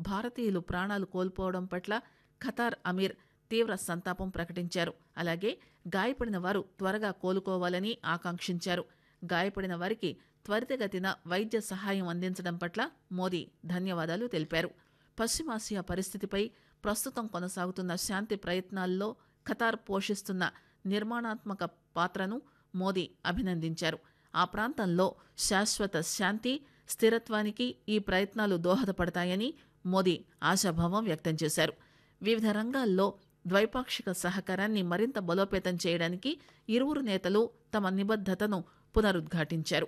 భారతీయులు ప్రాణాలు కోల్పోవడం పట్ల ఖతార్ అమీర్ తీవ్ర సంతాపం ప్రకటించారు అలాగే గాయపడిన వారు త్వరగా కోలుకోవాలని ఆకాంక్షించారు గాయపడిన వారికి త్వరితగతిన వైద్య సహాయం అందించడం పట్ల మోదీ ధన్యవాదాలు తెలిపారు పశ్చిమాసియా పరిస్థితిపై ప్రస్తుతం కొనసాగుతున్న శాంతి ప్రయత్నాల్లో ఖతార్ పోషిస్తున్న నిర్మాణాత్మక పాత్రను మోదీ అభినందించారు ఆ ప్రాంతంలో శాశ్వత శాంతి స్థిరత్వానికి ఈ ప్రయత్నాలు దోహదపడతాయని మోదీ ఆశాభావం వ్యక్తం చేశారు వివిధ రంగాల్లో ద్వైపాక్షిక సహకారాన్ని మరింత బలోపేతం చేయడానికి ఇరువురు నేతలు తమ నిబద్ధతను పునరుద్ఘాటించారు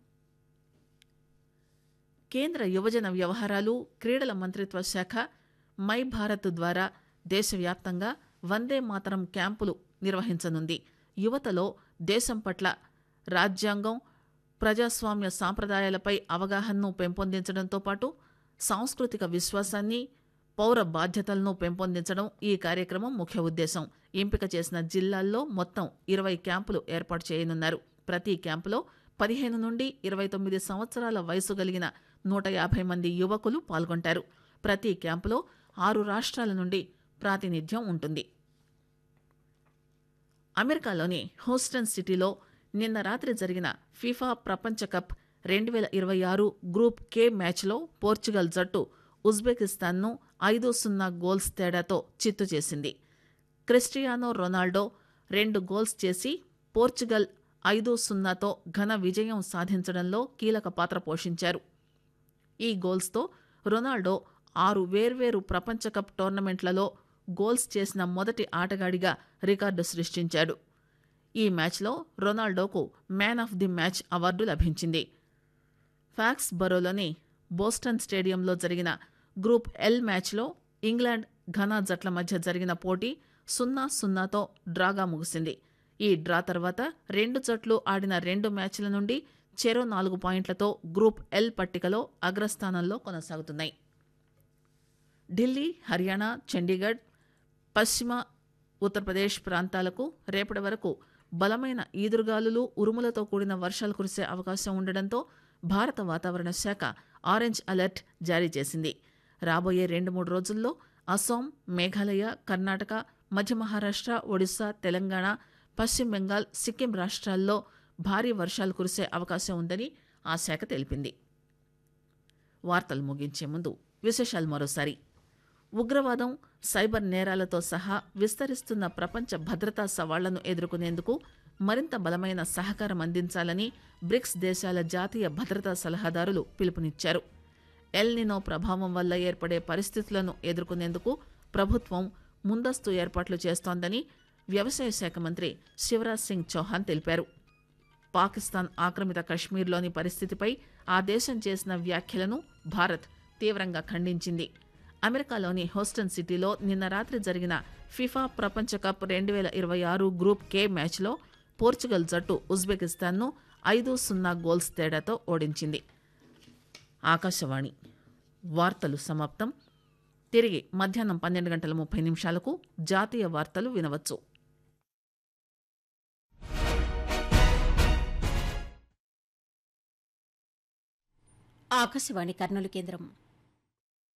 కేంద్ర యువజన వ్యవహారాలు క్రీడల మంత్రిత్వ శాఖ మై భారత్ ద్వారా దేశవ్యాప్తంగా వందే మాతరం క్యాంపులు నిర్వహించనుంది యువతలో దేశం పట్ల రాజ్యాంగం ప్రజాస్వామ్య సాంప్రదాయాలపై అవగాహనను పెంపొందించడంతో పాటు సాంస్కృతిక విశ్వాసాన్ని పౌర బాధ్యతలను పెంపొందించడం ఈ కార్యక్రమం ముఖ్య ఉద్దేశం ఎంపిక చేసిన జిల్లాల్లో మొత్తం ఇరవై క్యాంపులు ఏర్పాటు చేయనున్నారు ప్రతి క్యాంపులో పదిహేను నుండి ఇరవై తొమ్మిది సంవత్సరాల వయసు కలిగిన నూట యాభై మంది యువకులు పాల్గొంటారు ప్రతి క్యాంపులో ఆరు రాష్ట్రాల నుండి ప్రాతినిధ్యం ఉంటుంది అమెరికాలోని హూస్టన్ సిటీలో నిన్న రాత్రి జరిగిన ఫిఫా ప్రపంచ కప్ రెండు వేల ఇరవై ఆరు గ్రూప్ కే మ్యాచ్లో పోర్చుగల్ జట్టు ఉజ్బెకిస్తాన్ను ఐదు సున్నా గోల్స్ తేడాతో చిత్తు చేసింది క్రిస్టియానో రొనాల్డో రెండు గోల్స్ చేసి పోర్చుగల్ ఐదు సున్నాతో ఘన విజయం సాధించడంలో కీలక పాత్ర పోషించారు ఈ గోల్స్తో రొనాల్డో ఆరు వేర్వేరు ప్రపంచ కప్ టోర్నమెంట్లలో గోల్స్ చేసిన మొదటి ఆటగాడిగా రికార్డు సృష్టించాడు ఈ మ్యాచ్లో రొనాల్డోకు man of the match award లభించింది ఫ్యాక్స్ బరోలోని బోస్టన్ స్టేడియంలో జరిగిన గ్రూప్ ఎల్ మ్యాచ్లో ఇంగ్లాండ్ ఘనా జట్ల మధ్య జరిగిన పోటీ సున్నా సున్నాతో డ్రాగా ముగిసింది ఈ డ్రా తర్వాత రెండు జట్లు ఆడిన రెండు మ్యాచ్ల నుండి చెరో నాలుగు పాయింట్లతో గ్రూప్ ఎల్ పట్టికలో అగ్రస్థానంలో కొనసాగుతున్నాయి ఢిల్లీ హర్యానా చండీగఢ్ పశ్చిమ ఉత్తరప్రదేశ్ ప్రాంతాలకు రేపటి వరకు బలమైన ఈదురుగాలులు ఉరుములతో కూడిన వర్షాలు కురిసే అవకాశం ఉండడంతో భారత వాతావరణ శాఖ ఆరెంజ్ అలర్ట్ జారీ చేసింది రాబోయే రెండు మూడు రోజుల్లో అసోం మేఘాలయ కర్ణాటక మధ్య మహారాష్ట్ర ఒడిశా తెలంగాణ పశ్చిమ బెంగాల్ సిక్కిం రాష్ట్రాల్లో భారీ వర్షాలు కురిసే అవకాశం ఉందని ఆ శాఖ తెలిపింది వార్తలు ముగించే ముందు విశేషాలు మరోసారి ఉగ్రవాదం సైబర్ నేరాలతో సహా విస్తరిస్తున్న ప్రపంచ భద్రతా సవాళ్లను ఎదుర్కొనేందుకు మరింత బలమైన సహకారం అందించాలని బ్రిక్స్ దేశాల జాతీయ భద్రతా సలహాదారులు పిలుపునిచ్చారు ఎల్నినో ప్రభావం వల్ల ఏర్పడే పరిస్థితులను ఎదుర్కొనేందుకు ప్రభుత్వం ముందస్తు ఏర్పాట్లు చేస్తోందని వ్యవసాయ శాఖ మంత్రి శివరాజ్ సింగ్ చౌహాన్ తెలిపారు పాకిస్తాన్ ఆక్రమిత కశ్మీర్లోని పరిస్థితిపై ఆ దేశం చేసిన వ్యాఖ్యలను భారత్ తీవ్రంగా ఖండించింది అమెరికాలోని హోస్టన్ సిటీలో నిన్న రాత్రి జరిగిన ఫిఫా ప్రపంచ కప్ రెండు వేల ఇరవై ఆరు గ్రూప్ కే మ్యాచ్లో పోర్చుగల్ జట్టు ఉజ్బెకిస్తాన్ను ఐదు సున్నా గోల్స్ తేడాతో ఓడించింది ఆకాశవాణి వార్తలు సమాప్తం తిరిగి మధ్యాహ్నం పన్నెండు గంటల ముప్పై నిమిషాలకు జాతీయ వార్తలు వినవచ్చు ఆకాశవాణి కర్నూలు కేంద్రం